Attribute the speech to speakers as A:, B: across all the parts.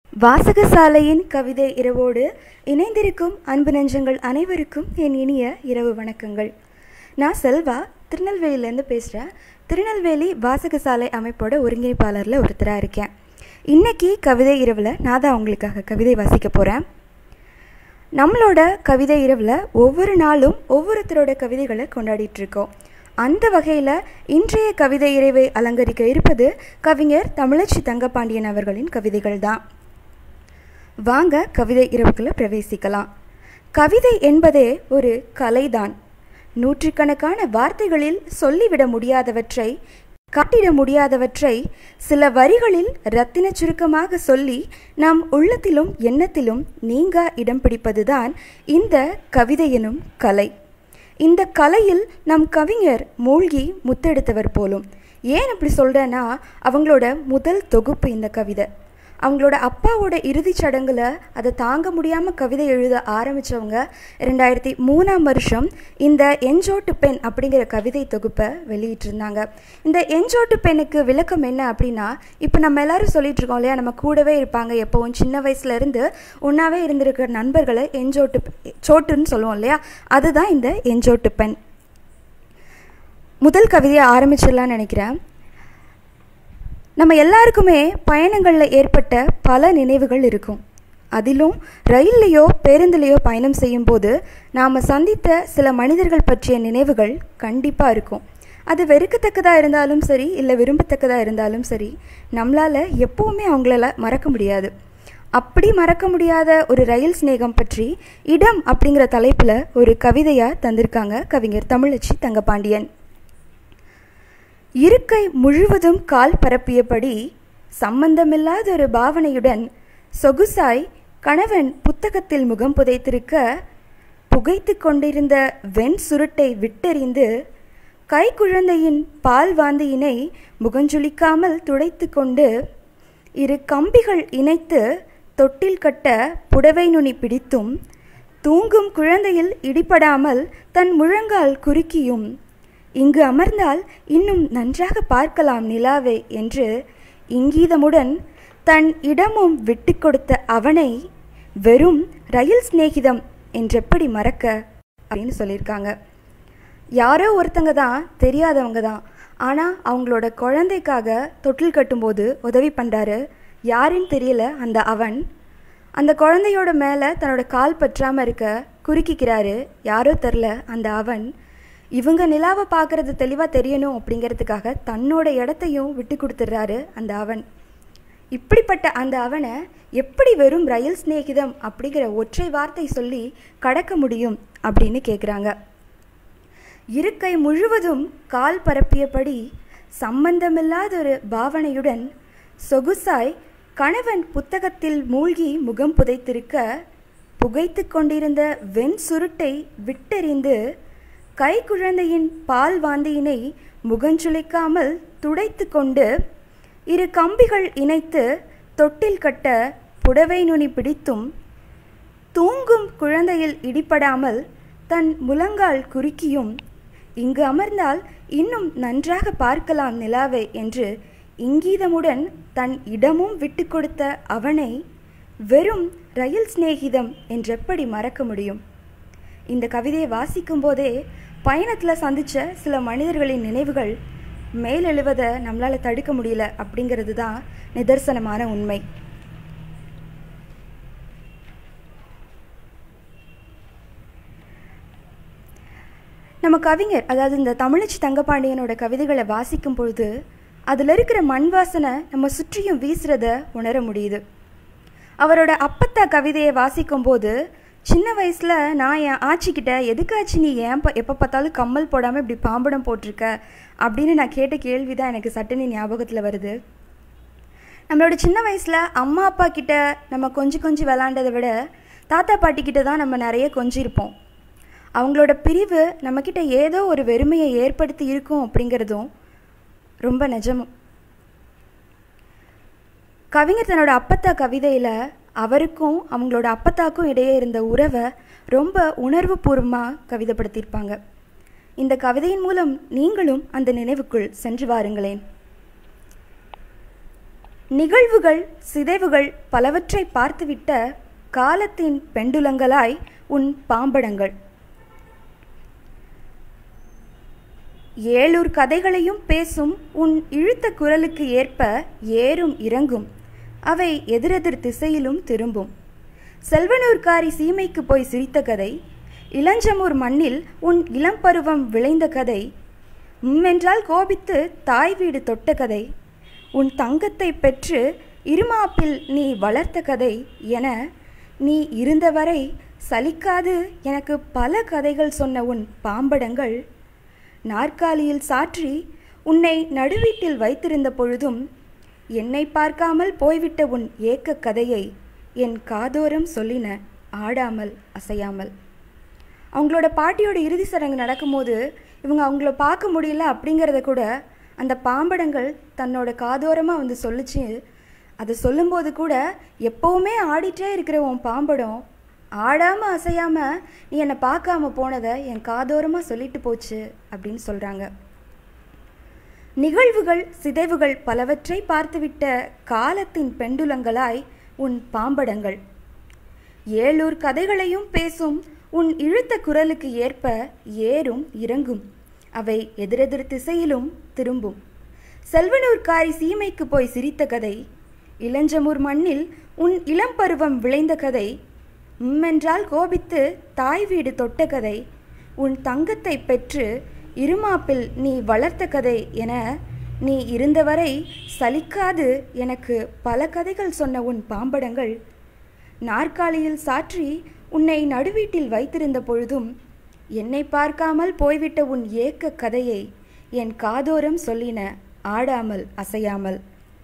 A: வாசகசாலையின் கவிதை இரவோடு இணைந்திருக்கும் அன்பு நெஞ்சங்கள் அனைவருக்கும் என் இனிய இரவு வணக்கங்கள் நான் செல்வா திருநெல்வேலியிலேருந்து பேசுகிறேன் திருநெல்வேலி வாசகசாலை அமைப்போட ஒருங்கிணைப்பாளரில் ஒருத்தராக இருக்கேன் இன்னைக்கு கவிதை இரவில் நான் தான் உங்களுக்காக கவிதை வாசிக்க போகிறேன் நம்மளோட கவிதை இரவில் ஒவ்வொரு நாளும் ஒவ்வொருத்தரோட கவிதைகளை கொண்டாடிட்டு இருக்கோம் அந்த வகையில் இன்றைய கவிதை இறைவை அலங்கரிக்க இருப்பது கவிஞர் தமிழச்சி தங்கபாண்டியன் அவர்களின் கவிதைகள் தான் வாங்க கவிதை இரவுக்குள்ள பிரவேசிக்கலாம் கவிதை என்பதே ஒரு கலைதான் நூற்றுக்கணக்கான வார்த்தைகளில் சொல்லிவிட முடியாதவற்றை காட்டிட முடியாதவற்றை சில வரிகளில் ரத்தின சுருக்கமாக சொல்லி நம் உள்ளத்திலும் எண்ணத்திலும் நீங்கா இடம் பிடிப்பதுதான் இந்த கவிதை எனும் கலை இந்த கலையில் நம் கவிஞர் மூழ்கி முத்தெடுத்தவர் போலும் ஏன் அப்படி சொல்கிறேன்னா அவங்களோட முதல் தொகுப்பு இந்த கவிதை அவங்களோட அப்பாவோட இறுதிச் சடங்கில் அதை தாங்க முடியாமல் கவிதை எழுத ஆரம்பித்தவங்க ரெண்டாயிரத்தி மூணாம் வருஷம் இந்த எஞ்சோட்டு பெண் அப்படிங்கிற கவிதை தொகுப்பை வெளியிட்டிருந்தாங்க இந்த எஞ்சோட்டு பெண்ணுக்கு விளக்கம் என்ன அப்படின்னா இப்போ நம்ம எல்லாரும் சொல்லிட்டு இருக்கோம் இல்லையா நம்ம கூடவே இருப்பாங்க எப்போவும் சின்ன வயசுலேருந்து ஒன்றாவே இருந்திருக்கிற நண்பர்களை எஞ்சோட்டு சோட்டுன்னு சொல்லுவோம் இல்லையா அதுதான் இந்த எஞ்சோட்டு பெண் முதல் கவிதையை ஆரம்பிச்சிடலான்னு நினைக்கிறேன் நம்ம எல்லாருக்குமே பயணங்களில் ஏற்பட்ட பல நினைவுகள் இருக்கும் அதிலும் ரயில்லையோ பேருந்துலேயோ பயணம் செய்யும்போது நாம் சந்தித்த சில மனிதர்கள் பற்றிய நினைவுகள் கண்டிப்பாக இருக்கும் அது வெறுக்கத்தக்கதாக இருந்தாலும் சரி இல்லை விரும்பத்தக்கதாக இருந்தாலும் சரி நம்மளால் எப்போவுமே அவங்களால மறக்க முடியாது அப்படி மறக்க முடியாத ஒரு ரயில் சிநேகம் பற்றி இடம் அப்படிங்கிற தலைப்பில் ஒரு கவிதையாக தந்திருக்காங்க கவிஞர் தமிழச்சி தங்கபாண்டியன் இருக்கை முழுவதும் கால் பரப்பியபடி சம்பந்தமில்லாத ஒரு பாவனையுடன் சொகுசாய் கணவன் புத்தகத்தில் முகம் புதைத்திருக்க புகைத்து கொண்டிருந்த வெண் சுருட்டை விட்டெறிந்து கைக்குழந்தையின் பால் வாந்தியினை முகஞ்சுளிக்காமல் துடைத்து கொண்டு இரு கம்பிகள் இணைத்து தொட்டில் கட்ட புடவை நுனி பிடித்தும் தூங்கும் குழந்தையில் இடிபடாமல் தன் முழங்கால் குறுக்கியும் இங்கு அமர்ந்தால் இன்னும் நன்றாக பார்க்கலாம் நிலாவே என்று இங்கீதமுடன் தன் இடமும் விட்டு கொடுத்த அவனை வெறும் ரயில் சிநேகிதம் என்றெப்படி மறக்க அப்படின்னு சொல்லியிருக்காங்க யாரோ ஒருத்தங்க தான் தெரியாதவங்க தான் ஆனால் அவங்களோட குழந்தைக்காக தொட்டில் கட்டும்போது உதவி பண்ணுறாரு யாருன்னு தெரியல அந்த அவன் அந்த குழந்தையோட மேலே தன்னோட கால் பற்றாமல் இருக்க குறுக்கிக்கிறாரு யாரோ தெரில அந்த அவன் இவங்க நிலாவை பார்க்குறது தெளிவாக தெரியணும் அப்படிங்கிறதுக்காக தன்னோட இடத்தையும் விட்டு கொடுத்துட்றாரு அந்த அவன் இப்படிப்பட்ட அந்த அவனை எப்படி வெறும் ரயில் சிநேகிதம் அப்படிங்கிற ஒற்றை வார்த்தை சொல்லி கடக்க முடியும் அப்படின்னு கேட்குறாங்க இருக்கை முழுவதும் கால் பரப்பியபடி சம்பந்தமில்லாத ஒரு பாவனையுடன் சொகுசாய் கணவன் புத்தகத்தில் மூழ்கி முகம் புதைத்திருக்க புகைத்து கொண்டிருந்த வெண் சுருட்டை விட்டெறிந்து கைக்குழந்தையின் பால் வாந்தியினை முகஞ்சுளிக்காமல் துடைத்து கொண்டு இரு கம்பிகள் இணைத்து தொட்டில் கட்ட புடவை நுனி பிடித்தும் தூங்கும் குழந்தையில் இடிபடாமல் தன் முழங்கால் குறுக்கியும் இங்கு அமர்ந்தால் இன்னும் நன்றாக பார்க்கலாம் நிலாவே என்று இங்கீதமுடன் தன் இடமும் விட்டு கொடுத்த அவனை வெறும் ரயில் சிநேகிதம் என்றெப்படி மறக்க முடியும் இந்த கவிதையை வாசிக்கும் போதே பயணத்தில் சந்தித்த சில மனிதர்களின் நினைவுகள் மேலெழுவதை நம்மளால் தடுக்க முடியல அப்படிங்கிறது தான் நிதர்சனமான உண்மை நம்ம கவிஞர் அதாவது இந்த தமிழச்சி தங்கபாண்டியனோட கவிதைகளை வாசிக்கும் பொழுது அதில் இருக்கிற மண் வாசனை நம்ம சுற்றியும் வீசுறத உணர முடியுது அவரோட அப்பத்தா கவிதையை வாசிக்கும் போது சின்ன வயசில் நான் என் ஆச்சிக்கிட்ட எதுக்காச்சு நீ ஏன் எப்போ பார்த்தாலும் கம்மல் போடாமல் இப்படி பாம்படம் போட்டிருக்க அப்படின்னு நான் கேட்ட கேள்வி தான் எனக்கு சட்டுன்னு ஞாபகத்தில் வருது நம்மளோட சின்ன வயசில் அம்மா அப்பா கிட்ட நம்ம கொஞ்சம் கொஞ்சம் விளாண்டதை விட தாத்தா பாட்டி கிட்ட தான் நம்ம நிறைய கொஞ்சிருப்போம் அவங்களோட பிரிவு நம்மக்கிட்ட ஏதோ ஒரு வெறுமையை ஏற்படுத்தி இருக்கும் அப்படிங்கிறதும் ரொம்ப நிஜமும் கவிஞர் தன்னோட அப்பத்தா கவிதையில் அவருக்கும் அவங்களோட அப்பத்தாக்கும் இடையே இருந்த உறவை ரொம்ப உணர்வு பூர்வமாக கவிதைப்படுத்தியிருப்பாங்க இந்த கவிதையின் மூலம் நீங்களும் அந்த நினைவுக்குள் சென்று வாருங்களேன் நிகழ்வுகள் சிதைவுகள் பலவற்றை பார்த்துவிட்ட காலத்தின் பெண்டுலங்களாய் உன் பாம்படங்கள் ஏழூர் கதைகளையும் பேசும் உன் இழுத்த குரலுக்கு ஏற்ப ஏறும் இறங்கும் அவை எதிரெதிர் திசையிலும் திரும்பும் செல்வனூர்காரி சீமைக்கு போய் சிரித்த கதை இளஞ்சமூர் மண்ணில் உன் இளம்பருவம் விளைந்த கதை உம்மென்றால் கோபித்து தாய் வீடு தொட்ட கதை உன் தங்கத்தை பெற்று இருமாப்பில் நீ வளர்த்த கதை என நீ இருந்தவரை சலிக்காது எனக்கு பல கதைகள் சொன்ன உன் பாம்படங்கள் நாற்காலியில் சாற்றி உன்னை நடுவீட்டில் வைத்திருந்த பொழுதும் என்னை பார்க்காமல் போய்விட்ட உன் ஏக்க கதையை என் காதோரம் சொல்லின ஆடாமல் அசையாமல் அவங்களோட பாட்டியோட இறுதி சடங்கு நடக்கும்போது இவங்க அவங்கள பார்க்க முடியல அப்படிங்கிறத கூட அந்த பாம்படங்கள் தன்னோட காதோரமாக வந்து சொல்லிச்சு அதை சொல்லும்போது கூட எப்போவுமே ஆடிட்டே இருக்கிற உன் பாம்படம் ஆடாமல் அசையாமல் நீ என்னை பார்க்காம போனதை என் காதோரமாக சொல்லிட்டு போச்சு அப்படின்னு சொல்கிறாங்க நிகழ்வுகள் சிதைவுகள் பலவற்றை பார்த்துவிட்ட காலத்தின் பெண்டுலங்களாய் உன் பாம்படங்கள் ஏழூர் கதைகளையும் பேசும் உன் இழுத்த குரலுக்கு ஏற்ப ஏறும் இறங்கும் அவை எதிரெதிர் திசையிலும் திரும்பும் செல்வனூர்காரி சீமைக்கு போய் சிரித்த கதை இளஞ்சமூர் மண்ணில் உன் இளம்பருவம் விளைந்த கதை உம்மென்றால் கோபித்து தாய் வீடு தொட்ட கதை உன் தங்கத்தை பெற்று இருமாப்பில் நீ வளர்த்த கதை என நீ இருந்தவரை சலிக்காது எனக்கு பல கதைகள் சொன்ன உன் பாம்படங்கள் நாற்காலியில் சாற்றி உன்னை நடுவீட்டில் வைத்திருந்த பொழுதும் என்னை பார்க்காமல் போய்விட்ட உன் ஏக்க கதையை என் காதோரம் சொல்லின ஆடாமல் அசையாமல்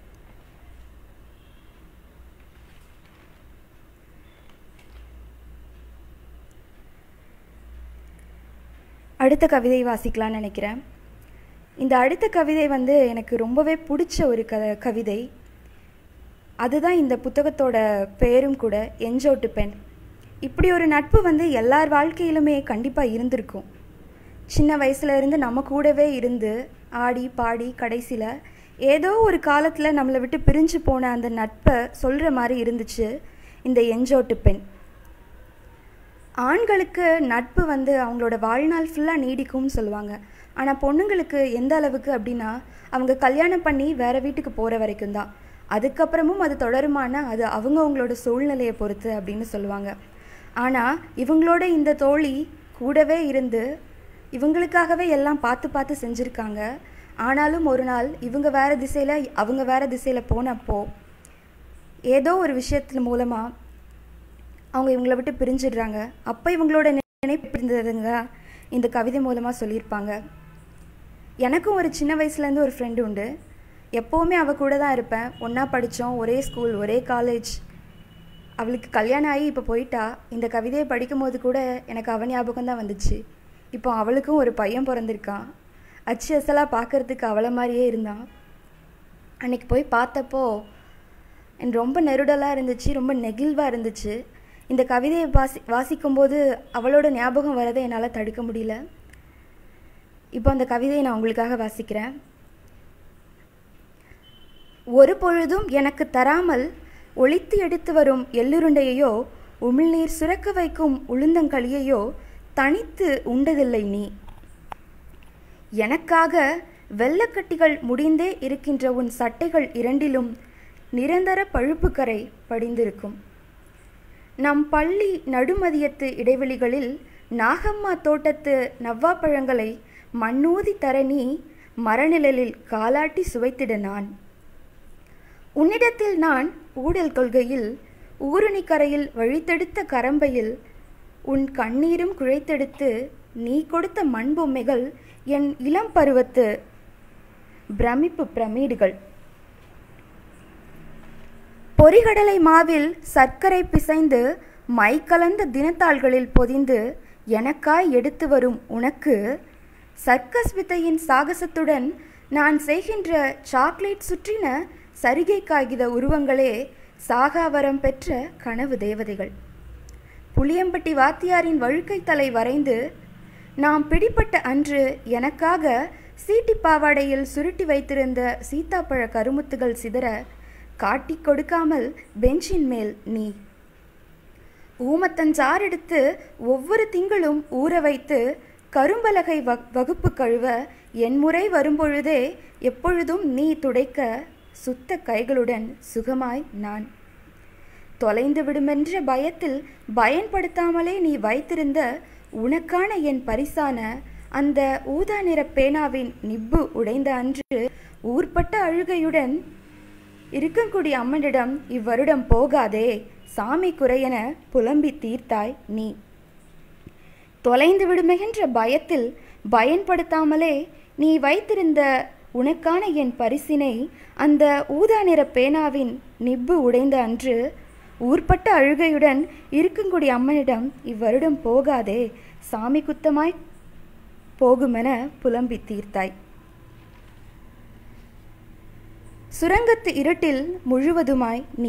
A: அடுத்த கவிதை வாசிக்கலாம்னு நினைக்கிறேன் இந்த அடுத்த கவிதை வந்து எனக்கு ரொம்பவே பிடிச்ச ஒரு க கவிதை அதுதான் இந்த புத்தகத்தோட பேரும் கூட எஞ்சோட்டு பெண் இப்படி ஒரு நட்பு வந்து எல்லார் வாழ்க்கையிலுமே கண்டிப்பாக இருந்திருக்கும் சின்ன வயசுல இருந்து நம்ம கூடவே இருந்து ஆடி பாடி கடைசியில் ஏதோ ஒரு காலத்தில் நம்மளை விட்டு பிரிஞ்சு போன அந்த நட்பை சொல்கிற மாதிரி இருந்துச்சு இந்த எஞ்சோட்டு பெண் ஆண்களுக்கு நட்பு வந்து அவங்களோட வாழ்நாள் ஃபுல்லாக நீடிக்கும்னு சொல்லுவாங்க ஆனால் பொண்ணுங்களுக்கு எந்த அளவுக்கு அப்படின்னா அவங்க கல்யாணம் பண்ணி வேறு வீட்டுக்கு போகிற வரைக்கும் தான் அதுக்கப்புறமும் அது தொடருமானா அது அவங்கவுங்களோட சூழ்நிலையை பொறுத்து அப்படின்னு சொல்லுவாங்க ஆனால் இவங்களோட இந்த தோழி கூடவே இருந்து இவங்களுக்காகவே எல்லாம் பார்த்து பார்த்து செஞ்சுருக்காங்க ஆனாலும் ஒரு நாள் இவங்க வேறு திசையில் அவங்க வேறு திசையில் போனப்போ ஏதோ ஒரு விஷயத்தின் மூலமாக அவங்க இவங்கள விட்டு பிரிஞ்சிடுறாங்க அப்போ இவங்களோட நினைப்பு இருந்ததுங்க இந்த கவிதை மூலமாக சொல்லியிருப்பாங்க எனக்கும் ஒரு சின்ன வயசுலேருந்து ஒரு ஃப்ரெண்டு உண்டு எப்போவுமே அவள் கூட தான் இருப்பேன் ஒன்றா படித்தோம் ஒரே ஸ்கூல் ஒரே காலேஜ் அவளுக்கு கல்யாணம் ஆகி இப்போ போயிட்டா இந்த கவிதையை படிக்கும்போது கூட எனக்கு அவன் ஞாபகம் தான் வந்துச்சு இப்போ அவளுக்கும் ஒரு பையன் பிறந்திருக்கான் அச்சு அசலாக பார்க்கறதுக்கு அவளை மாதிரியே இருந்தான் அன்னைக்கு போய் பார்த்தப்போ எனக்கு ரொம்ப நெருடலாக இருந்துச்சு ரொம்ப நெகிழ்வாக இருந்துச்சு இந்த கவிதையை வாசி வாசிக்கும்போது அவளோட ஞாபகம் வரதை என்னால் தடுக்க முடியல இப்போ அந்த கவிதையை நான் உங்களுக்காக வாசிக்கிறேன் ஒரு பொழுதும் எனக்கு தராமல் ஒளித்து எடுத்து வரும் எள்ளுருண்டையையோ உமிழ்நீர் சுரக்க வைக்கும் உளுந்தங்களியையோ தனித்து உண்டதில்லை நீ எனக்காக வெள்ளக்கட்டிகள் முடிந்தே இருக்கின்ற உன் சட்டைகள் இரண்டிலும் நிரந்தர பழுப்புக்கரை படிந்திருக்கும் நம் பள்ளி நடுமதியத்து இடைவெளிகளில் நாகம்மா தோட்டத்து நவ்வாப்பழங்களை மண்ணூதி தர நீ மரநிழலில் காலாட்டி சுவைத்திட நான் உன்னிடத்தில் நான் ஊடல் கொள்கையில் ஊருணி கரையில் வழித்தெடுத்த கரம்பையில் உன் கண்ணீரும் குழைத்தெடுத்து நீ கொடுத்த மண் பொம்மைகள் என் இளம் பருவத்து பிரமிப்பு பிரமீடுகள் பொறிகடலை மாவில் சர்க்கரை பிசைந்து மை கலந்த தினத்தாள்களில் பொதிந்து எனக்காய் எடுத்து வரும் உனக்கு சர்க்கஸ் வித்தையின் சாகசத்துடன் நான் செய்கின்ற சாக்லேட் சுற்றின சரிகை காகித உருவங்களே சாகாவரம் பெற்ற கனவு தேவதைகள் புளியம்பட்டி வாத்தியாரின் வழுக்கை தலை வரைந்து நாம் பிடிப்பட்ட அன்று எனக்காக சீட்டி பாவாடையில் சுருட்டி வைத்திருந்த சீத்தாப்பழ கருமுத்துகள் சிதற காட்டிக் கொடுக்காமல் பெஞ்சின் மேல் நீ ஊமத்தஞ்சார் எடுத்து ஒவ்வொரு திங்களும் ஊற வைத்து கரும்பலகை வ வகுப்பு கழுவ என் முறை வரும்பொழுதே எப்பொழுதும் நீ துடைக்க சுத்த கைகளுடன் சுகமாய் நான் தொலைந்து விடுமென்ற பயத்தில் பயன்படுத்தாமலே நீ வைத்திருந்த உனக்கான என் பரிசான அந்த ஊதா நிற பேனாவின் நிப்பு உடைந்த அன்று ஊர்பட்ட அழுகையுடன் இருக்கங்குடி அம்மனிடம் இவ்வருடம் போகாதே சாமி குறையென புலம்பி தீர்த்தாய் நீ தொலைந்து விடுமென்ற பயத்தில் பயன்படுத்தாமலே நீ வைத்திருந்த உனக்கான என் பரிசினை அந்த ஊதா நிற பேனாவின் நிப்பு உடைந்த அன்று ஊர்பட்ட அழுகையுடன் இருக்கங்குடி அம்மனிடம் இவ்வருடம் போகாதே சாமி குத்தமாய் போகுமென புலம்பி தீர்த்தாய் சுரங்கத்து இருட்டில் முழுவதுமாய் நீ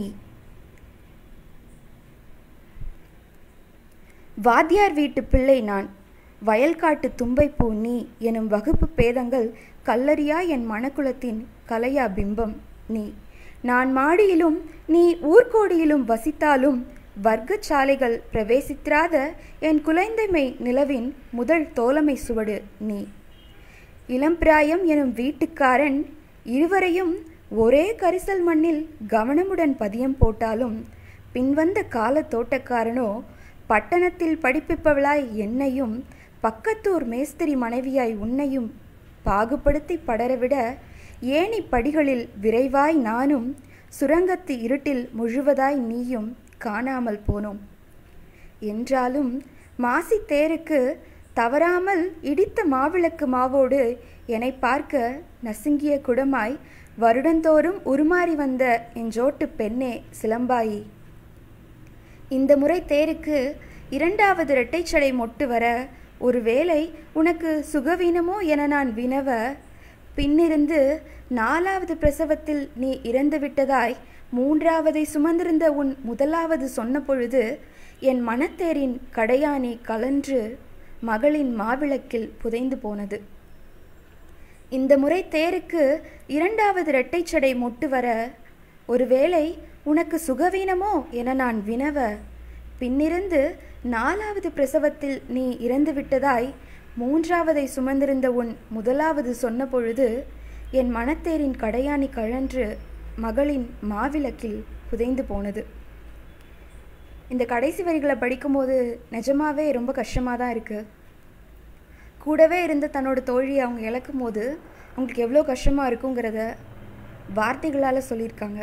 A: வாத்தியார் வீட்டு பிள்ளை நான் வயல்காட்டு தும்பைப்பூ நீ எனும் வகுப்பு பேதங்கள் கல்லறியா என் மனக்குலத்தின் கலையா பிம்பம் நீ நான் மாடியிலும் நீ ஊர்கோடியிலும் வசித்தாலும் வர்க்கச் சாலைகள் பிரவேசித்திராத என் குலைந்தைமை நிலவின் முதல் தோழமை சுவடு நீ இளம்பிராயம் எனும் வீட்டுக்காரன் இருவரையும் ஒரே கரிசல் மண்ணில் கவனமுடன் பதியம் போட்டாலும் பின்வந்த கால தோட்டக்காரனோ பட்டணத்தில் படிப்பிப்பவளாய் என்னையும் பக்கத்தூர் மேஸ்திரி மனைவியாய் உன்னையும் பாகுபடுத்தி படரவிட ஏணி படிகளில் விரைவாய் நானும் சுரங்கத்து இருட்டில் முழுவதாய் நீயும் காணாமல் போனோம் என்றாலும் மாசி தேருக்கு தவறாமல் இடித்த மாவிளக்கு மாவோடு என்னை பார்க்க நசுங்கிய குடமாய் வருடந்தோறும் உருமாறி வந்த என் ஜோட்டு பெண்ணே சிலம்பாயி இந்த முறை தேருக்கு இரண்டாவது இரட்டைச்சடை மொட்டு வர ஒருவேளை உனக்கு சுகவீனமோ என நான் வினவ பின்னிருந்து நாலாவது பிரசவத்தில் நீ இறந்து விட்டதாய் மூன்றாவதை சுமந்திருந்த உன் முதலாவது சொன்ன பொழுது என் மனத்தேரின் கடையாணி கலன்று மகளின் மாவிளக்கில் புதைந்து போனது இந்த முறை தேருக்கு இரண்டாவது இரட்டைச்சடை மொட்டு வர ஒருவேளை உனக்கு சுகவீனமோ என நான் வினவ பின்னிருந்து நாலாவது பிரசவத்தில் நீ இறந்து விட்டதாய் மூன்றாவதை சுமந்திருந்த உன் முதலாவது சொன்ன பொழுது என் மனத்தேரின் கடையாணி கழன்று மகளின் மாவிளக்கில் புதைந்து போனது இந்த கடைசி வரிகளை படிக்கும்போது நிஜமாவே ரொம்ப கஷ்டமாக தான் இருக்குது கூடவே இருந்த தன்னோட தோழியை அவங்க இழக்கும் போது அவங்களுக்கு எவ்வளோ கஷ்டமாக இருக்குங்கிறத வார்த்தைகளால் சொல்லியிருக்காங்க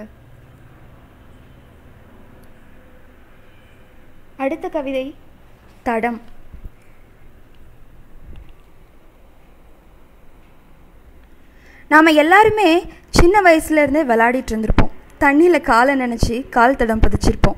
A: அடுத்த கவிதை தடம் நாம் எல்லாருமே சின்ன வயசுலேருந்தே விளையாடிட்டு இருந்திருப்போம் தண்ணியில் காலை நினச்சி கால் தடம் பதிச்சிருப்போம்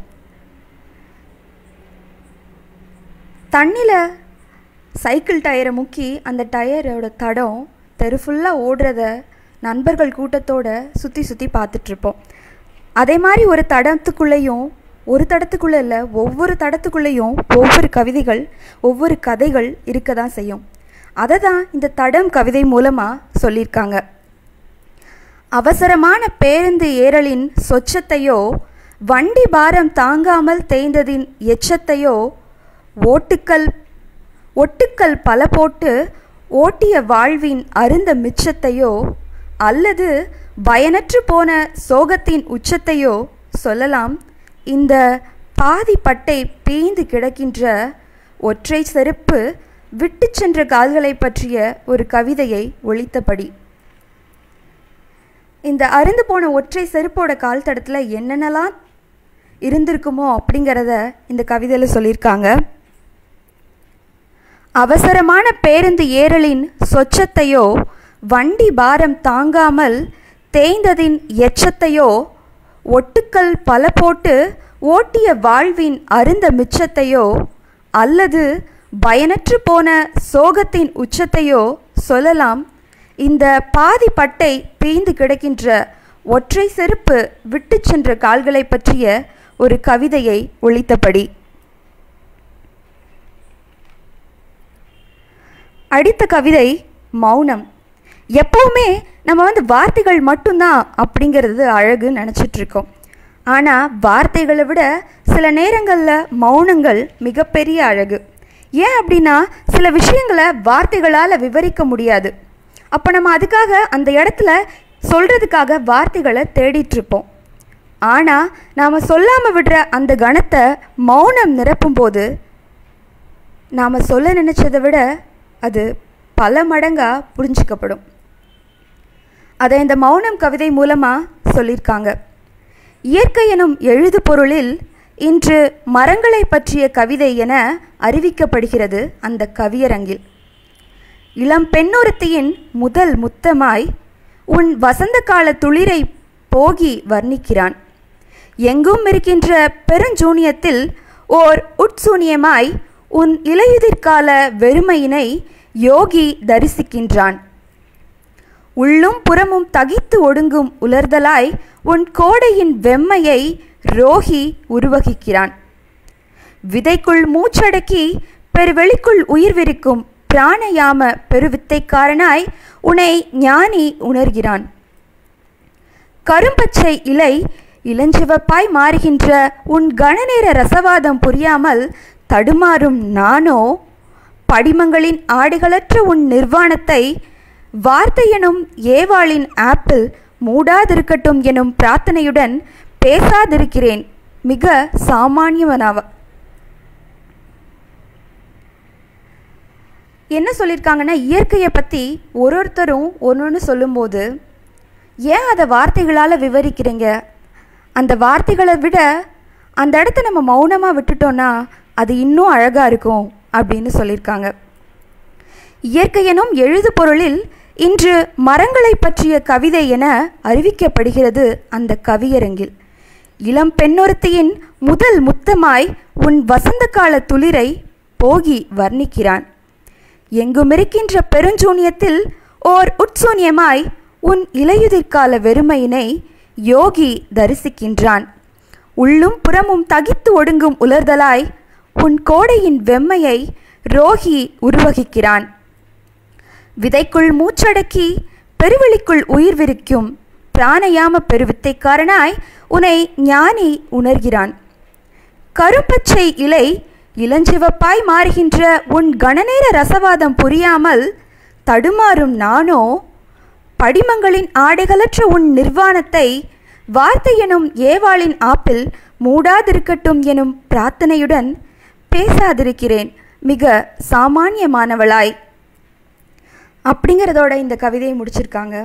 A: தண்ணியில் சைக்கிள் டயரை முக்கி அந்த டயரோட தடம் தெரு ஃபுல்லாக ஓடுறத நண்பர்கள் கூட்டத்தோட சுற்றி சுற்றி பார்த்துட்ருப்போம் அதே மாதிரி ஒரு தடத்துக்குள்ளேயும் ஒரு தடத்துக்குள்ளே இல்லை ஒவ்வொரு தடத்துக்குள்ளேயும் ஒவ்வொரு கவிதைகள் ஒவ்வொரு கதைகள் இருக்க தான் செய்யும் அதை தான் இந்த தடம் கவிதை மூலமாக சொல்லியிருக்காங்க அவசரமான பேருந்து ஏறலின் சொச்சத்தையோ வண்டி பாரம் தாங்காமல் தேய்ந்ததின் எச்சத்தையோ ஓட்டுக்கள் ஒட்டுக்கள் பல போட்டு ஓட்டிய வாழ்வின் அருந்த மிச்சத்தையோ அல்லது பயனற்று போன சோகத்தின் உச்சத்தையோ சொல்லலாம் இந்த பாதி பட்டை பீந்து கிடக்கின்ற ஒற்றை செருப்பு விட்டு சென்ற கால்களை பற்றிய ஒரு கவிதையை ஒழித்தபடி இந்த அருந்து போன ஒற்றை செருப்போட கால் தடத்தில் என்னென்னலாம் இருந்திருக்குமோ அப்படிங்கிறத இந்த கவிதையில் சொல்லியிருக்காங்க அவசரமான பேருந்து ஏறலின் சொச்சத்தையோ வண்டி பாரம் தாங்காமல் தேய்ந்ததின் எச்சத்தையோ ஒட்டுக்கள் பல போட்டு ஓட்டிய வாழ்வின் அருந்த மிச்சத்தையோ அல்லது பயனற்று போன சோகத்தின் உச்சத்தையோ சொல்லலாம் இந்த பாதி பட்டை பீந்து கிடக்கின்ற ஒற்றை செருப்பு விட்டு சென்ற கால்களை பற்றிய ஒரு கவிதையை ஒழித்தபடி அடுத்த கவிதை மௌனம் எப்பவுமே நம்ம வந்து வார்த்தைகள் மட்டும்தான் அப்படிங்கிறது அழகுன்னு நினச்சிட்டு இருக்கோம் ஆனால் வார்த்தைகளை விட சில நேரங்களில் மௌனங்கள் மிகப்பெரிய அழகு ஏன் அப்படின்னா சில விஷயங்களை வார்த்தைகளால் விவரிக்க முடியாது அப்போ நம்ம அதுக்காக அந்த இடத்துல சொல்கிறதுக்காக வார்த்தைகளை தேடிட்டு இருப்போம் ஆனால் நாம் சொல்லாமல் விடுற அந்த கணத்தை மௌனம் நிரப்பும்போது நாம் சொல்ல நினச்சதை விட அது பல மடங்காக புரிஞ்சிக்கப்படும் அதை இந்த மௌனம் கவிதை மூலமாக சொல்லியிருக்காங்க இயற்கை எனும் எழுது பொருளில் இன்று மரங்களை பற்றிய கவிதை என அறிவிக்கப்படுகிறது அந்த கவியரங்கில் இளம் பெண்ணொருத்தியின் முதல் முத்தமாய் உன் வசந்த கால துளிரை போகி வர்ணிக்கிறான் எங்கும் இருக்கின்ற பெருஞ்சூனியத்தில் ஓர் உட்சூனியமாய் உன் இலையுதிர்கால வெறுமையினை யோகி தரிசிக்கின்றான் உள்ளும் புறமும் தகித்து ஒடுங்கும் உலர்தலாய் உன் கோடையின் வெம்மையை ரோகி உருவகிக்கிறான் விதைக்குள் மூச்சடக்கி பெருவெளிக்குள் உயிர் விரிக்கும் பிராணயாம பெருவித்தைக்காரனாய் உன்னை ஞானி உணர்கிறான் கரும்பச்சை இலை இளஞ்சிவப்பாய் மாறுகின்ற உன் கணநேர ரசவாதம் புரியாமல் தடுமாறும் நானோ படிமங்களின் ஆடைகளற்ற உன் நிர்வாணத்தை வார்த்தை எனும் ஏவாளின் ஆப்பிள் மூடாதிருக்கட்டும் எனும் பிரார்த்தனையுடன் பேசாதிருக்கிறேன் மிக சாமானியவனாவ என்ன சொல்லியிருக்காங்கன்னா இயற்கையை பற்றி ஒரு ஒருத்தரும் ஒன்று ஒன்று சொல்லும்போது ஏன் அதை வார்த்தைகளால் விவரிக்கிறீங்க அந்த வார்த்தைகளை விட அந்த இடத்த நம்ம மௌனமாக விட்டுட்டோன்னா அது இன்னும் அழகாக இருக்கும் அப்படின்னு சொல்லியிருக்காங்க இயற்கையெனும் எழுது பொருளில் இன்று மரங்களை பற்றிய கவிதை என அறிவிக்கப்படுகிறது அந்த கவியரங்கில் இளம் பெண்ணொருத்தியின் முதல் முத்தமாய் உன் வசந்த கால துளிரை போகி வர்ணிக்கிறான் எங்குமிருக்கின்ற பெருஞ்சூனியத்தில் ஓர் உட்சூனியமாய் உன் இலையுதிர்கால வெறுமையினை யோகி தரிசிக்கின்றான் உள்ளும் புறமும் தகித்து ஒடுங்கும் உலர்தலாய் உன் கோடையின் வெம்மையை ரோகி உருவகிக்கிறான் விதைக்குள் மூச்சடக்கி பெருவெளிக்குள் உயிர் விரிக்கும் பிராணயாம பெருவித்தைக்காரனாய் உன்னை ஞானி உணர்கிறான் கருப்பச்சை இலை இளஞ்சிவப்பாய் மாறுகின்ற உன் கணநேர ரசவாதம் புரியாமல் தடுமாறும் நானோ படிமங்களின் ஆடைகளற்ற உன் நிர்வாணத்தை வார்த்தை எனும் ஏவாளின் ஆப்பிள் மூடாதிருக்கட்டும் எனும் பிரார்த்தனையுடன் பேசாதிருக்கிறேன் மிக சாமானியமானவளாய் அப்படிங்கிறதோட இந்த கவிதையை முடிச்சிருக்காங்க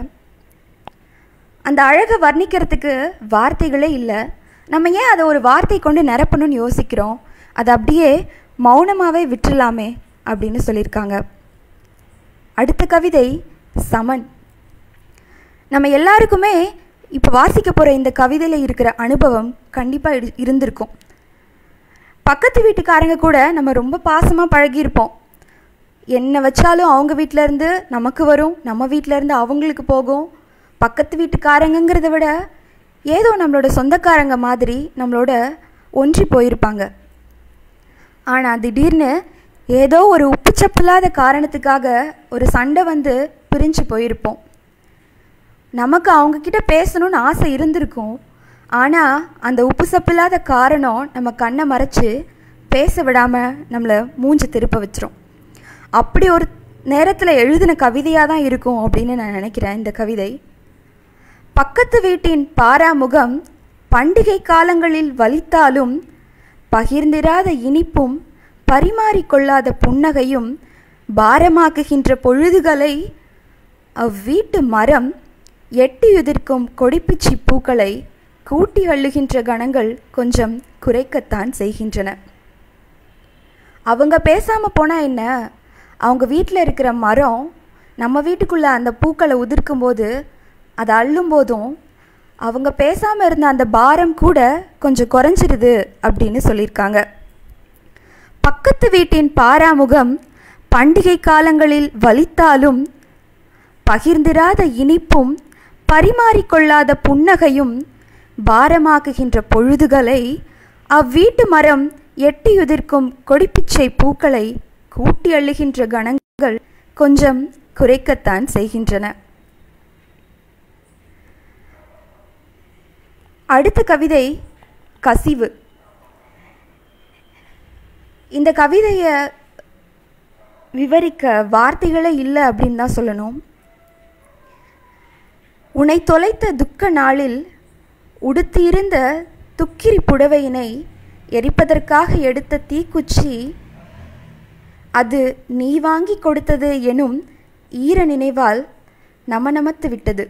A: அந்த அழகை வர்ணிக்கிறதுக்கு வார்த்தைகளே இல்லை நம்ம ஏன் அதை ஒரு வார்த்தை கொண்டு நிரப்பணும்னு யோசிக்கிறோம் அதை அப்படியே மௌனமாகவே விட்டுலாமே அப்படின்னு சொல்லியிருக்காங்க அடுத்த கவிதை சமன் நம்ம எல்லாருக்குமே இப்போ வாசிக்க போகிற இந்த கவிதையில் இருக்கிற அனுபவம் கண்டிப்பாக இருந்திருக்கும் பக்கத்து வீட்டுக்காரங்க கூட நம்ம ரொம்ப பாசமாக பழகியிருப்போம் என்ன வச்சாலும் அவங்க வீட்டிலேருந்து நமக்கு வரும் நம்ம வீட்டிலேருந்து அவங்களுக்கு போகும் பக்கத்து வீட்டுக்காரங்கிறத விட ஏதோ நம்மளோட சொந்தக்காரங்க மாதிரி நம்மளோட ஒன்றி போயிருப்பாங்க ஆனால் திடீர்னு ஏதோ ஒரு உப்புச்சப்பில்லாத காரணத்துக்காக ஒரு சண்டை வந்து பிரிஞ்சு போயிருப்போம் நமக்கு அவங்கக்கிட்ட பேசணும்னு ஆசை இருந்திருக்கும் ஆனால் அந்த உப்பு சப்பில்லாத காரணம் நம்ம கண்ணை மறைச்சி பேச விடாமல் நம்மளை மூஞ்சி திருப்ப வச்சிரும் அப்படி ஒரு நேரத்தில் எழுதின கவிதையாக தான் இருக்கும் அப்படின்னு நான் நினைக்கிறேன் இந்த கவிதை பக்கத்து வீட்டின் பாராமுகம் பண்டிகை காலங்களில் வலித்தாலும் பகிர்ந்திராத இனிப்பும் பரிமாறிக்கொள்ளாத புன்னகையும் பாரமாக்குகின்ற பொழுதுகளை அவ்வீட்டு மரம் எட்டியுதிர்க்கும் கொடிப்பிச்சி பூக்களை கூட்டி அள்ளுகின்ற கணங்கள் கொஞ்சம் குறைக்கத்தான் செய்கின்றன அவங்க பேசாமல் போனால் என்ன அவங்க வீட்டில் இருக்கிற மரம் நம்ம வீட்டுக்குள்ளே அந்த பூக்களை உதிர்க்கும்போது அதை அள்ளும்போதும் அவங்க பேசாமல் இருந்த அந்த பாரம் கூட கொஞ்சம் குறைஞ்சிருது அப்படின்னு சொல்லியிருக்காங்க பக்கத்து வீட்டின் பாராமுகம் பண்டிகை காலங்களில் வலித்தாலும் பகிர்ந்திராத இனிப்பும் பரிமாறிக்கொள்ளாத புன்னகையும் பாரமாக்குகின்ற பொழுதுகளை அவ்வீட்டு மரம் எட்டியுதிர்க்கும் கொடிப்பிச்சை பூக்களை கூட்டி அள்ளுகின்ற கணங்கள் கொஞ்சம் குறைக்கத்தான் செய்கின்றன அடுத்த கவிதை கசிவு இந்த கவிதையை விவரிக்க வார்த்தைகளே இல்லை அப்படின்னு தான் சொல்லணும் உன்னை தொலைத்த துக்க நாளில் உடுத்தியிருந்த துக்கிரி புடவையினை எரிப்பதற்காக எடுத்த தீக்குச்சி அது நீ வாங்கி கொடுத்தது எனும் ஈர நினைவால் நமநமத்து விட்டது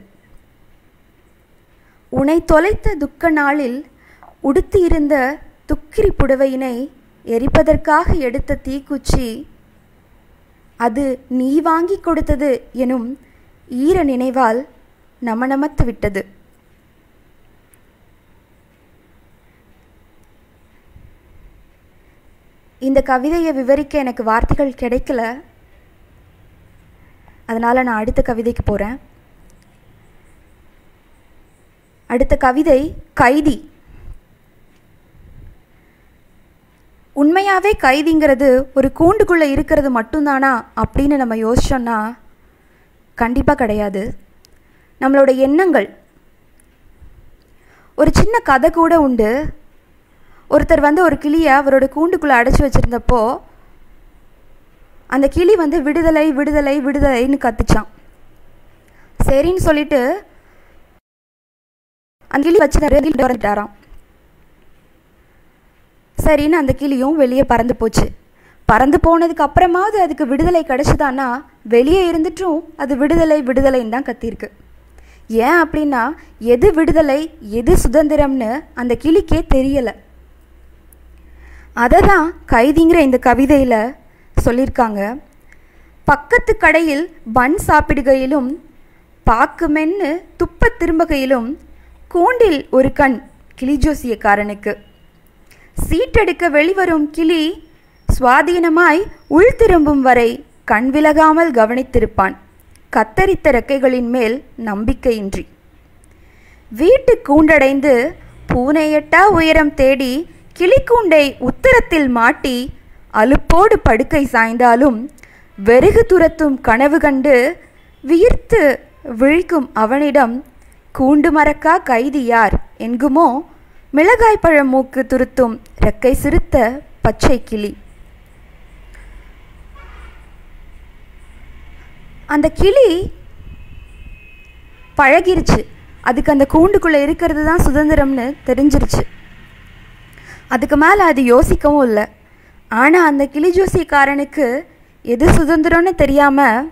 A: உன்னை தொலைத்த துக்க நாளில் உடுத்தியிருந்த துக்கிரி புடவையினை எரிப்பதற்காக எடுத்த தீக்குச்சி அது நீ வாங்கி கொடுத்தது எனும் ஈர நினைவால் நமநமத்து விட்டது இந்த கவிதையை விவரிக்க எனக்கு வார்த்தைகள் கிடைக்கல அதனால் நான் அடுத்த கவிதைக்கு போகிறேன் அடுத்த கவிதை கைதி உண்மையாகவே கைதிங்கிறது ஒரு கூண்டுக்குள்ளே இருக்கிறது மட்டும்தானா அப்படின்னு நம்ம யோசிச்சோன்னா கண்டிப்பாக கிடையாது நம்மளோட எண்ணங்கள் ஒரு சின்ன கதை கூட உண்டு ஒருத்தர் வந்து ஒரு கிளியை அவரோட கூண்டுக்குள்ளே அடைச்சி வச்சுருந்தப்போ அந்த கிளி வந்து விடுதலை விடுதலை விடுதலைன்னு கத்துச்சான் சரின்னு சொல்லிட்டு அந்த கிளி வச்சு வந்துட்டாராம் சரின்னு அந்த கிளியும் வெளியே பறந்து போச்சு பறந்து போனதுக்கு அப்புறமாவது அதுக்கு விடுதலை கிடச்சிதான்னா வெளியே இருந்துட்டும் அது விடுதலை விடுதலைன்னு தான் கத்திருக்கு ஏன் அப்படின்னா எது விடுதலை எது சுதந்திரம்னு அந்த கிளிக்கே தெரியலை அதை தான் கைதிங்கிற இந்த கவிதையில் சொல்லியிருக்காங்க பக்கத்து கடையில் பன் சாப்பிடுகையிலும் பாக்கு மென்னு துப்ப திரும்பகையிலும் கூண்டில் ஒரு கண் கிளிஜோசியக்காரனுக்கு சீட்டெடுக்க வெளிவரும் கிளி சுவாதீனமாய் உள் திரும்பும் வரை கண் விலகாமல் கவனித்திருப்பான் கத்தரித்த ரெக்கைகளின் மேல் நம்பிக்கையின்றி வீட்டு கூண்டடைந்து பூனையட்டா உயரம் தேடி கிளிக்கூண்டை உத்தரத்தில் மாட்டி அலுப்போடு படுக்கை சாய்ந்தாலும் வெறுகு துரத்தும் கனவு கண்டு வியிர்த்து விழிக்கும் அவனிடம் கூண்டு மறக்கா கைதி யார் என்குமோ மிளகாய் பழ மூக்கு துருத்தும் ரெக்கை சிறுத்த பச்சை கிளி அந்த கிளி பழகிருச்சு அதுக்கு அந்த கூண்டுக்குள்ளே இருக்கிறது தான் சுதந்திரம்னு தெரிஞ்சிருச்சு அதுக்கு மேலே அது யோசிக்கவும் இல்லை ஆனால் அந்த கிளி ஜோசிக்காரனுக்கு எது சுதந்திரம்னு தெரியாமல்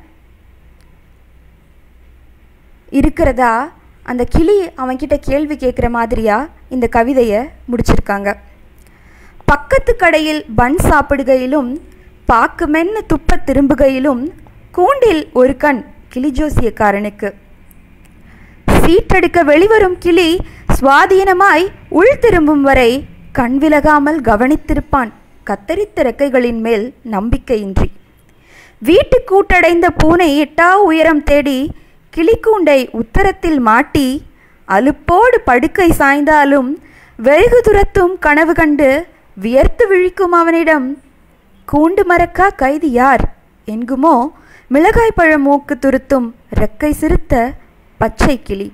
A: இருக்கிறதா அந்த கிளி அவன்கிட்ட கேள்வி கேட்குற மாதிரியா இந்த கவிதையை முடிச்சிருக்காங்க பக்கத்து கடையில் பன் சாப்பிடுகையிலும் பாக்கு மென்னு துப்ப திரும்புகையிலும் கூண்டில் ஒரு கண் கிளி ஜோசியக்காரனுக்கு சீட்டெடுக்க வெளிவரும் கிளி சுவாதீனமாய் உள் திரும்பும் வரை கண் விலகாமல் கவனித்திருப்பான் கத்தரித்த ரெக்கைகளின் மேல் நம்பிக்கையின்றி வீட்டு கூட்டடைந்த பூனை எட்டா உயரம் தேடி கிளிக்கூண்டை உத்தரத்தில் மாட்டி அலுப்போடு படுக்கை சாய்ந்தாலும் வெகு துரத்தும் கனவு கண்டு வியர்த்து விழிக்கும் அவனிடம் கூண்டு மறக்கா கைதி யார் என்குமோ மிளகாய் பழ மூக்கு துருத்தும் ரெக்கை சிறுத்த பச்சை கிளி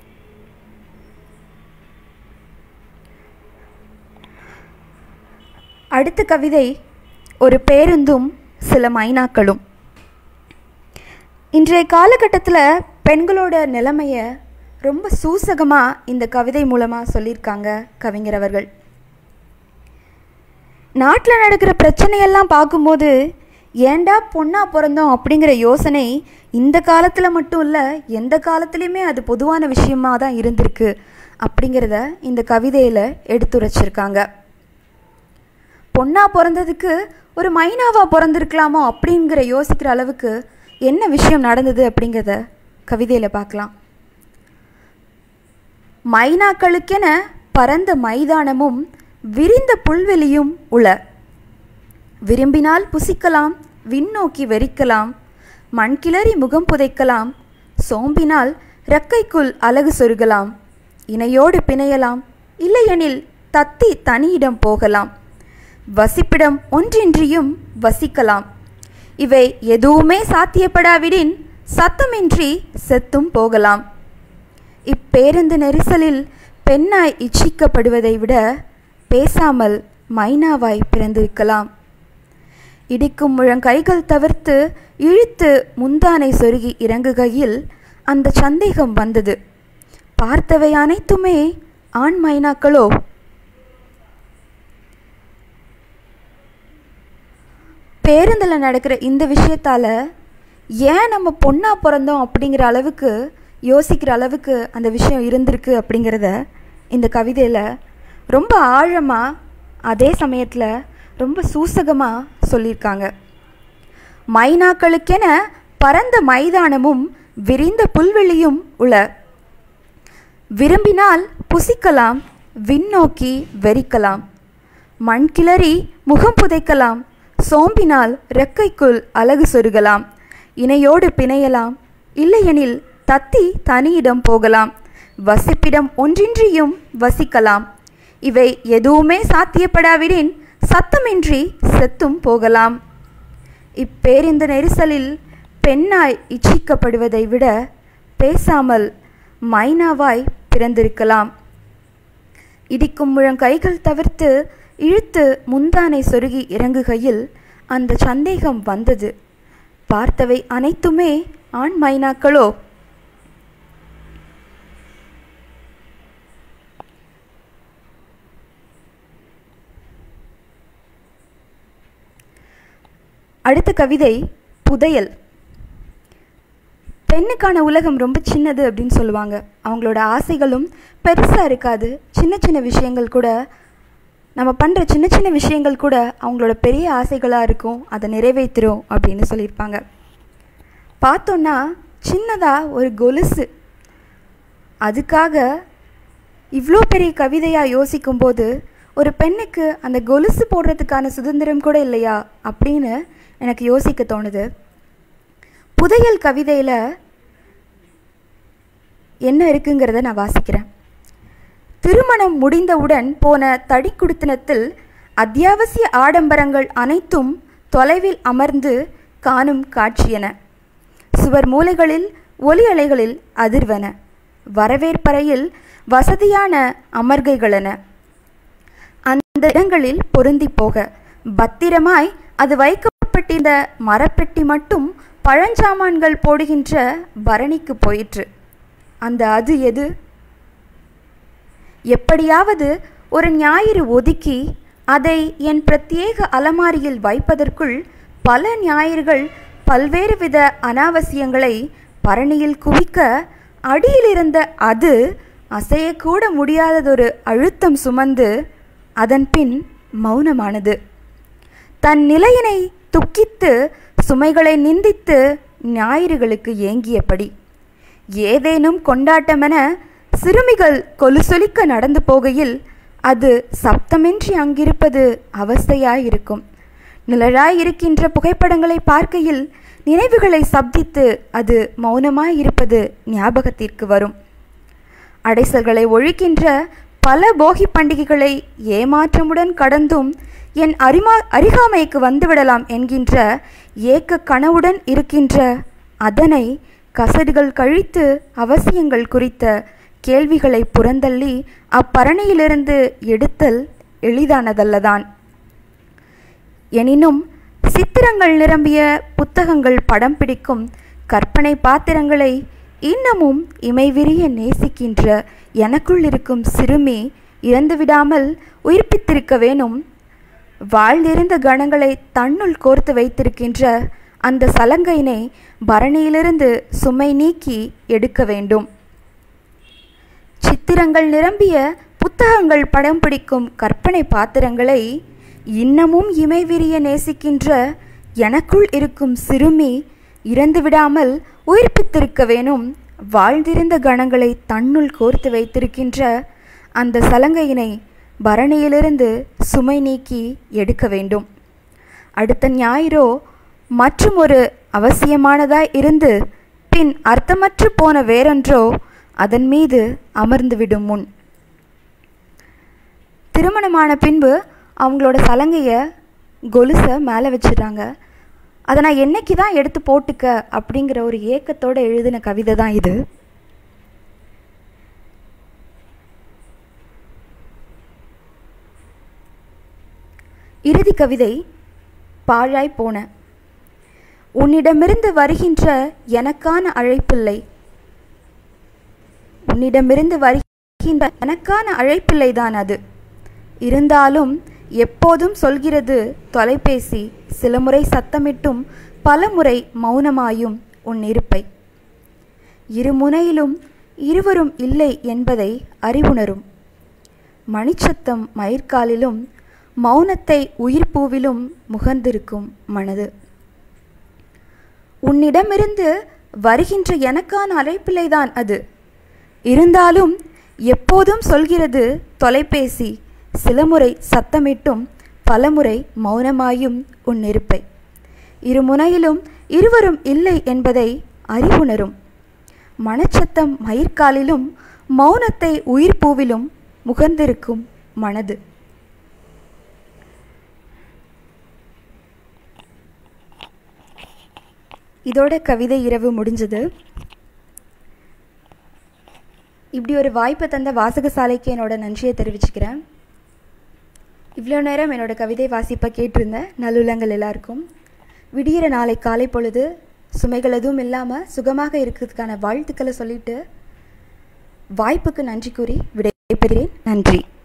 A: அடுத்த கவிதை ஒரு பேருந்தும் சில மைனாக்களும் இன்றைய காலகட்டத்தில் பெண்களோட நிலைமையை ரொம்ப சூசகமாக இந்த கவிதை மூலமாக சொல்லியிருக்காங்க கவிஞர் அவர்கள் நாட்டில் நடக்கிற பிரச்சனையெல்லாம் பார்க்கும்போது ஏண்டா பொண்ணா பிறந்தோம் அப்படிங்கிற யோசனை இந்த காலத்தில் மட்டும் இல்லை எந்த காலத்துலேயுமே அது பொதுவான விஷயமா தான் இருந்திருக்கு அப்படிங்கிறத இந்த கவிதையில் எடுத்துரைச்சிருக்காங்க பொண்ணா பிறந்ததுக்கு ஒரு மைனாவா பிறந்திருக்கலாமோ அப்படிங்கிற யோசிக்கிற அளவுக்கு என்ன விஷயம் நடந்தது அப்படிங்கிறத கவிதையில் பார்க்கலாம் மைனாக்களுக்கென பரந்த மைதானமும் விரிந்த புல்வெளியும் உள விரும்பினால் புசிக்கலாம் விண்ணோக்கி வெறிக்கலாம் மண்கிளறி முகம் புதைக்கலாம் சோம்பினால் ரெக்கைக்குள் அழகு சொருகலாம் இணையோடு பிணையலாம் இல்லையெனில் தத்தி தனியிடம் போகலாம் வசிப்பிடம் ஒன்றின்றியும் வசிக்கலாம் இவை எதுவுமே சாத்தியப்படாவிடின் சத்தமின்றி செத்தும் போகலாம் இப்பேருந்து நெரிசலில் பெண்ணாய் இச்சிக்கப்படுவதை விட பேசாமல் மைனாவாய் பிறந்திருக்கலாம் இடிக்கும் முழங்கைகள் தவிர்த்து இழுத்து முந்தானை சொருகி இறங்குகையில் அந்த சந்தேகம் வந்தது பார்த்தவை அனைத்துமே ஆண் மைனாக்களோ பேருந்தில் நடக்கிற இந்த விஷயத்தால் ஏன் நம்ம பொண்ணாக பிறந்தோம் அப்படிங்கிற அளவுக்கு யோசிக்கிற அளவுக்கு அந்த விஷயம் இருந்திருக்கு அப்படிங்கிறத இந்த கவிதையில் ரொம்ப ஆழமாக அதே சமயத்தில் ரொம்ப சூசகமாக சொல்லியிருக்காங்க மைனாக்களுக்கென பரந்த மைதானமும் விரிந்த புல்வெளியும் உள விரும்பினால் புசிக்கலாம் விண்ணோக்கி வெறிக்கலாம் மண் கிளறி முகம் புதைக்கலாம் சோம்பினால் ரெக்கைக்குள் அழகு சொருகலாம் இணையோடு பிணையலாம் இல்லையெனில் தத்தி தனியிடம் போகலாம் வசிப்பிடம் ஒன்றின்றியும் வசிக்கலாம் இவை எதுவுமே சாத்தியப்படாவிடின் சத்தமின்றி செத்தும் போகலாம் இப்பேரிந்த நெரிசலில் பெண்ணாய் இச்சிக்கப்படுவதை விட பேசாமல் மைனாவாய் பிறந்திருக்கலாம் இடிக்கும் முழங்கைகள் தவிர்த்து இழுத்து முந்தானை சொருகி இறங்குகையில் அந்த சந்தேகம் வந்தது பார்த்தவை அனைத்துமே ஆண் மைனாக்களோ அடுத்த கவிதை புதையல் பெண்ணுக்கான உலகம் ரொம்ப சின்னது அப்படின்னு சொல்லுவாங்க அவங்களோட ஆசைகளும் பெருசாக இருக்காது சின்ன சின்ன விஷயங்கள் கூட நம்ம பண்ணுற சின்ன சின்ன விஷயங்கள் கூட அவங்களோட பெரிய ஆசைகளாக இருக்கும் அதை நிறைவேற்றிரும் அப்படின்னு சொல்லியிருப்பாங்க பார்த்தோன்னா சின்னதாக ஒரு கொலுசு அதுக்காக இவ்வளோ பெரிய கவிதையாக யோசிக்கும்போது ஒரு பெண்ணுக்கு அந்த கொலுசு போடுறதுக்கான சுதந்திரம் கூட இல்லையா அப்படின்னு எனக்கு யோசிக்க தோணுது புதையல் கவிதையில் என்ன இருக்குங்கிறத நான் வாசிக்கிறேன் திருமணம் முடிந்தவுடன் போன தடிக்குடுத்தனத்தில் அத்தியாவசிய ஆடம்பரங்கள் அனைத்தும் தொலைவில் அமர்ந்து காணும் காட்சியன சுவர் மூலைகளில் ஒலி அலைகளில் அதிர்வன வரவேற்பறையில் வசதியான அமர்கைகளென அந்த இடங்களில் பொருந்தி போக பத்திரமாய் அது வைக்கப்பட்டிருந்த மரப்பெட்டி மட்டும் பழஞ்சாமான்கள் போடுகின்ற பரணிக்கு போயிற்று அந்த அது எது எப்படியாவது ஒரு ஞாயிறு ஒதுக்கி அதை என் பிரத்யேக அலமாரியில் வைப்பதற்குள் பல ஞாயிறுகள் பல்வேறு வித அனாவசியங்களை பரணியில் குவிக்க அடியிலிருந்த அது அசையக்கூட முடியாததொரு அழுத்தம் சுமந்து அதன் பின் மௌனமானது தன் நிலையினை துக்கித்து சுமைகளை நிந்தித்து ஞாயிறுகளுக்கு ஏங்கியபடி ஏதேனும் கொண்டாட்டமென சிறுமிகள் கொலுசொலிக்க நடந்து போகையில் அது சப்தமின்றி அங்கிருப்பது அவஸ்தையாயிருக்கும் நிழலாயிருக்கின்ற புகைப்படங்களை பார்க்கையில் நினைவுகளை சப்தித்து அது மௌனமாயிருப்பது ஞாபகத்திற்கு வரும் அடைசல்களை ஒழிக்கின்ற பல போகி பண்டிகைகளை ஏமாற்றமுடன் கடந்தும் என் அரிமா அருகாமைக்கு வந்துவிடலாம் என்கின்ற ஏக்க கனவுடன் இருக்கின்ற அதனை கசடுகள் கழித்து அவசியங்கள் குறித்த கேள்விகளை புறந்தள்ளி அப்பரணியிலிருந்து எடுத்தல் எளிதானதல்லதான் எனினும் சித்திரங்கள் நிரம்பிய புத்தகங்கள் படம் பிடிக்கும் கற்பனை பாத்திரங்களை இன்னமும் இமைவிரிய நேசிக்கின்ற எனக்குள் இருக்கும் சிறுமி இறந்துவிடாமல் உயிர்ப்பித்திருக்க வேணும் வாழ்ந்திருந்த கணங்களை தன்னுள் கோர்த்து வைத்திருக்கின்ற அந்த சலங்கையினை பரணியிலிருந்து சுமை நீக்கி எடுக்க வேண்டும் சித்திரங்கள் நிரம்பிய புத்தகங்கள் படம் பிடிக்கும் கற்பனை பாத்திரங்களை இன்னமும் இமைவிரிய நேசிக்கின்ற எனக்குள் இருக்கும் சிறுமி இறந்துவிடாமல் உயிர்ப்பித்திருக்க வேணும் வாழ்ந்திருந்த கணங்களை தன்னுள் கோர்த்து வைத்திருக்கின்ற அந்த சலங்கையினை பரணியிலிருந்து சுமை நீக்கி எடுக்க வேண்டும் அடுத்த ஞாயிறோ மற்றும் ஒரு அவசியமானதாய் இருந்து பின் அர்த்தமற்று போன வேறொன்றோ அதன் மீது அமர்ந்துவிடும் முன் திருமணமான பின்பு அவங்களோட சலங்கையை கொலுசை மேலே வச்சிடுறாங்க அதை நான் என்னைக்கு தான் எடுத்து போட்டுக்க அப்படிங்கிற ஒரு ஏக்கத்தோடு எழுதின கவிதை தான் இது இறுதி கவிதை பாழாய் போன உன்னிடமிருந்து வருகின்ற எனக்கான அழைப்பில்லை உன்னிடமிருந்து வருகின்ற எனக்கான அழைப்பில்லைதான் அது இருந்தாலும் எப்போதும் சொல்கிறது தொலைபேசி சில முறை சத்தமிட்டும் பல முறை மௌனமாயும் உன் இருப்பை இருமுனையிலும் இருவரும் இல்லை என்பதை அறிவுணரும் மணிச்சத்தம் மயிர்காலிலும் மௌனத்தை உயிர்ப்பூவிலும் முகர்ந்திருக்கும் மனது உன்னிடமிருந்து வருகின்ற எனக்கான அழைப்பிலைதான் அது இருந்தாலும் எப்போதும் சொல்கிறது தொலைபேசி சில முறை சத்தமிட்டும் பலமுறை மௌனமாயும் உன் நெருப்பை இருமுனையிலும் இருவரும் இல்லை என்பதை அறிவுணரும் மனச்சத்தம் மயிர்காலிலும் மௌனத்தை உயிர்ப்பூவிலும் முகர்ந்திருக்கும் மனது இதோட கவிதை இரவு முடிஞ்சது இப்படி ஒரு வாய்ப்பை தந்த வாசகசாலைக்கு என்னோட நன்றியை தெரிவிச்சுக்கிறேன் இவ்வளோ நேரம் என்னோட கவிதை வாசிப்பை கேட்டிருந்த நல்லுள்ளங்கள் எல்லாருக்கும் விடியிற நாளை காலை பொழுது சுமைகள் எதுவும் இல்லாமல் சுகமாக இருக்கிறதுக்கான வாழ்த்துக்களை சொல்லிட்டு வாய்ப்புக்கு நன்றி கூறி விடைபெறுகிறேன் நன்றி